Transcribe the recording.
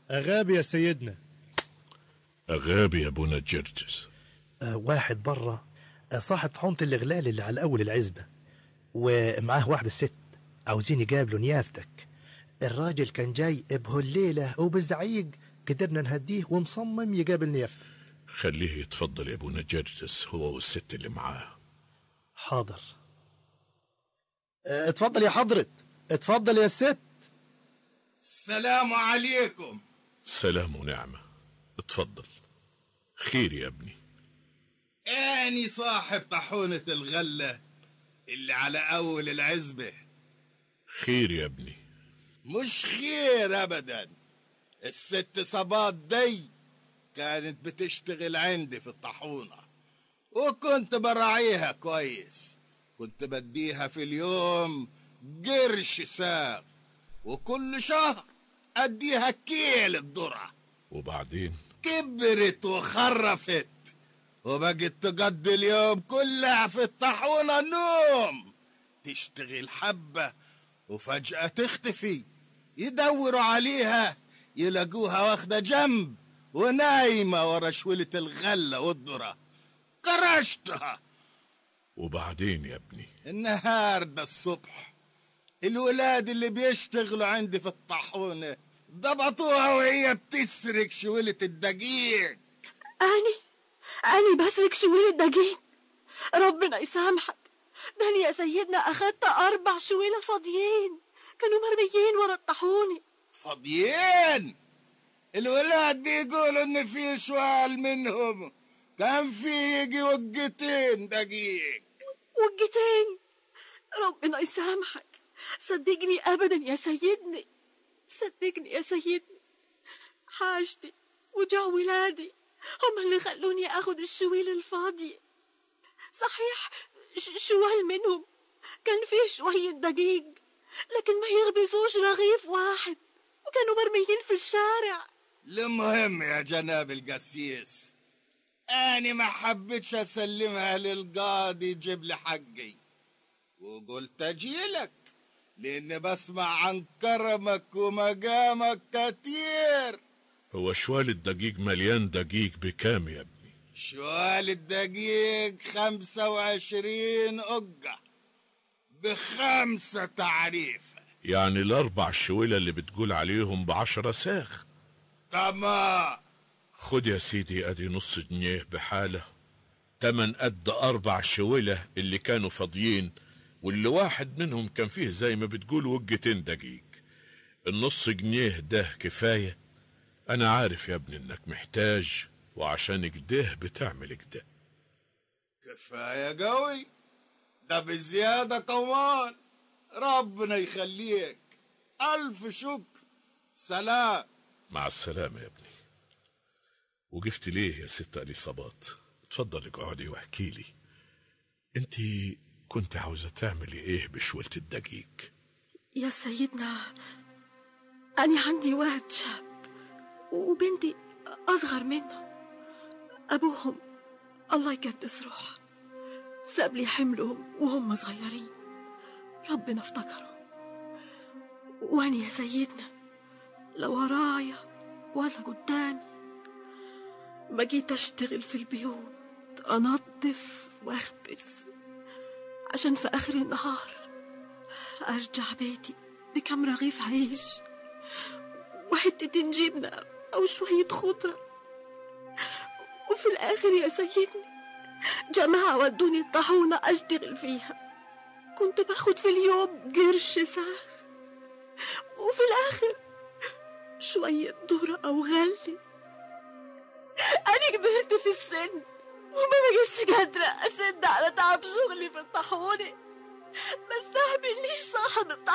أغابي يا سيدنا أغابي يا ابونا جرجس آه واحد بره آه صاحب طحونة الإغلال اللي على أول العزبة ومعاه واحدة ست عاوزين يقابلوا نيافتك الراجل كان جاي بهالليلة وبالزعيق قدرنا نهديه ومصمم يقابل نيافتك خليه يتفضل يا ابونا جرجس هو والست اللي معاه حاضر آه، اتفضل يا حضرة اتفضل يا ست السلام عليكم سلام ونعمة اتفضل خير يا ابني اني صاحب طاحونة الغلة اللي على اول العزبة خير يا ابني مش خير ابدا الست صبات دي كانت بتشتغل عندي في الطاحونة وكنت براعيها كويس كنت بديها في اليوم قرش ساغ وكل شهر اديها كيل الذرة وبعدين كبرت وخرفت وبقت تقضي اليوم كلها في الطاحونة نوم تشتغل حبة وفجأة تختفي يدوروا عليها يلاقوها واخدة جنب ونايمة ورا شولة الغلة والذرة كرشتها وبعدين يا ابني النهار ده الصبح الولاد اللي بيشتغلوا عندي في الطاحونة ضبطوها وهي بتسرق شولة الدقيق أني أني بسرق شوية دقيق ربنا يسامحك ده أنا يا سيدنا أخدت أربع شويلة فاضيين كانوا مرميين ورا الطاحونة فاضيين الولاد بيقولوا ان في شوال منهم كان في يجي وقتين دقيق وجتين ربنا يسامحك صدقني أبدا يا سيدني صدقني يا سيدني حاجتي وجع ولادي هم اللي خلوني أخد الشويل الفاضية صحيح ش- شوال منهم كان فيه شوية دقيق لكن ما يخبزوش رغيف واحد وكانوا مرميين في الشارع المهم يا جناب القسيس أنا ما حبيتش أسلمها للقاضي يجيب لي حقي وقلت أجيلك لأني بسمع عن كرمك ومقامك كتير هو شوال الدقيق مليان دقيق بكام يا ابني شوال الدقيق خمسة وعشرين أقة بخمسة تعريف يعني الأربع شويلة اللي بتقول عليهم بعشرة ساخ تمام خد يا سيدي ادي نص جنيه بحالة تمن قد أربع شويلة اللي كانوا فاضيين واللي واحد منهم كان فيه زي ما بتقول وجتين دقيق النص جنيه ده كفاية أنا عارف يا ابني إنك محتاج وعشان كده بتعمل كده كفاية قوي ده بزيادة كمان ربنا يخليك ألف شكر سلام مع السلامة يا ابني وقفت ليه يا ست اليصابات اتفضلي اقعدي واحكي لي انت كنت عاوزة تعملي ايه بشولة الدقيق يا سيدنا أنا عندي ولد شاب وبنتي أصغر منه أبوهم الله يقدس روحه ساب لي حملهم وهم صغيرين ربنا افتكروا وأنا يا سيدنا لا ورايا ولا قدامي بقيت أشتغل في البيوت أنظف وأخبز عشان في آخر النهار أرجع بيتي بكم رغيف عيش وحتتين جبنة أو شوية خضرة وفي الآخر يا سيدني جماعة ودوني الطاحونة أشتغل فيها كنت باخد في اليوم قرش ساخ وفي الآخر شوية ذرة أو غلي أنا كبرت في السن وما بقتش قادرة أسد على تعب شغلي في الطاحونة ما استحملنيش صاحب الطاحونة